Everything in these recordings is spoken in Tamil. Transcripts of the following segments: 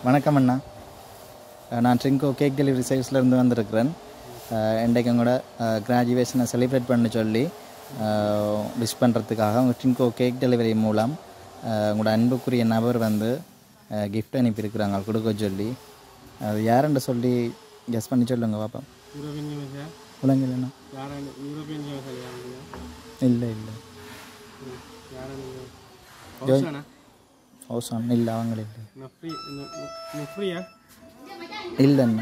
வணக்கம் அண்ணா அஹ் நான் ட்ரிங்கோ கேக் டெலிவரி சர்வீஸ்லேருந்து வந்திருக்கிறேன் அஹ் இன்றைக்கு உங்களோட கிராஜுவேஷனை செலிப்ரேட் பண்ண சொல்லி விஷ் பண்ணுறதுக்காக உங்கள் ட்ரிங்கோ கேக் டெலிவரி மூலம் அஹ் உங்களோட அன்புக்குரிய நபர் வந்து கிஃப்ட் அனுப்பியிருக்கிறாங்க கொடுக்க சொல்லி அது யாருன்னு சொல்லி கெஸ் பண்ணி சொல்லுங்க பாப்பா யூரோப்பியன் ஜெமஸா உலங்கிலண்ணா யாரான யூரோப்பியன் ஜெமஸா யாருங்க இல்லை இல்லை யாரான ஹவுஸானா ஹவுசான் இல்லை அவங்கள இல்லை நஃப்ரி நஃப்ரியா இல்லைண்ணா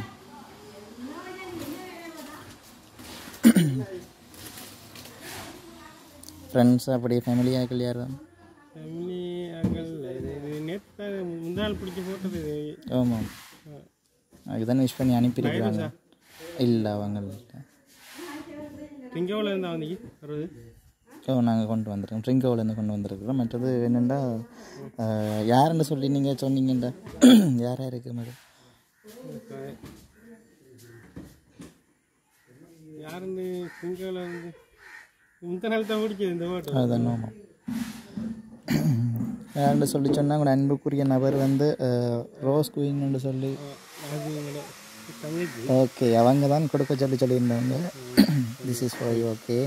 ஃப்ரெண்ட்ஸ் அப்படி ஃபேமிலியாக யார் தான் ஃபேமிலி அங்கள் இது இது நேற்று முந்தாள் பிடிச்சி போட்டது இது ஆமாம் அதுதான் விஷ் பண்ணி அனுப்பியிருக்கிறாங்க இல்லை அவங்க இல்லை திங்கவில் இருந்தா வந்தீங்க வருது ஓ நாங்கள் கொண்டு வந்திருக்கோம் ட்ரிங்கோவிலேருந்து கொண்டு வந்திருக்கிறோம் மற்றது என்னென்னா யாருன்னு சொல்லி நீங்கள் சொன்னீங்கண்டா யார் யார் இருக்கு மேடம் யாருன்னு திங்கவில் இருந்து இந்த நாள் தான் பிடிக்குது இந்த பாட்டு அதுதான் ஆமாம் யாருன்னு சொல்லி சொன்னால் உங்களோட அன்புக்குரிய நபர் வந்து அஹ், ரோஸ் குயின்னு சொல்லி அது எங்களோட தங்கச்சி ஓகே அவங்க தான் கொடுக்க சொல்லி சொல்லியிருந்தவங்க this is for you okay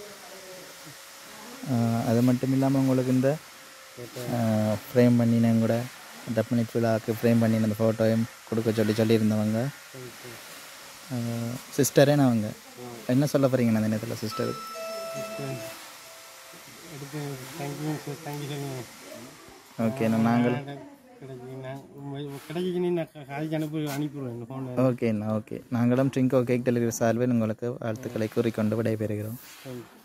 அது மட்டும் இல்லாமல் உங்களுக்கு இந்த ஃப்ரேம் பண்ணினேன் கூட டெஃபினிட் விழாவுக்கு ஃப்ரேம் பண்ணின அந்த ஃபோட்டோயும் கொடுக்க சொல்லி சொல்லியிருந்தவங்க சிஸ்டரே நான் அவங்க என்ன சொல்ல போகிறீங்க அந்த நேரத்தில் சிஸ்டர் எடுத்து தேங்க்யூ சார் தேங்க்யூ சொல்லுங்க ஓகே நான் நாங்கள் கிடைச்சி நான் கிடைச்சிச்சு நான் காலேஜ் அனுப்பி அனுப்பிடுவேன் இந்த ஃபோனில் ஓகேண்ணா ஓகே நாங்களும் ட்ரிங்கோ கேக் டெலிவரி சார்பில் உங்களுக்கு வாழ்த்துக்களை கூறிக்கொண்டு விடைபெறுகிறோம் தேங்க்யூ